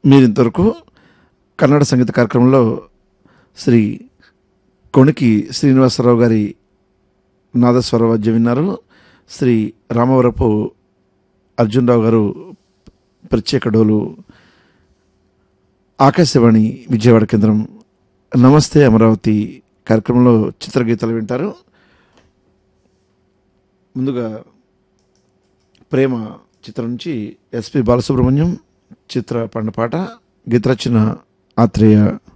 మీరు ఇంతవరకు కన్నడ సంగీత కార్యక్రమంలో శ్రీ కొణికి శ్రీనివాసరావు గారి నాదస్వర వాద్యం విన్నారు శ్రీ రామవరపు అర్జునరావు గారు ప్రత్యేక డోలు ఆకాశవాణి విజయవాడ కేంద్రం నమస్తే అమరావతి కార్యక్రమంలో చిత్రగీతాలు వింటారు ముందుగా ప్రేమ చిత్రం నుంచి ఎస్పి బాలసుబ్రహ్మణ్యం చిత్ర పండపాట గీత రచన ఆత్రేయ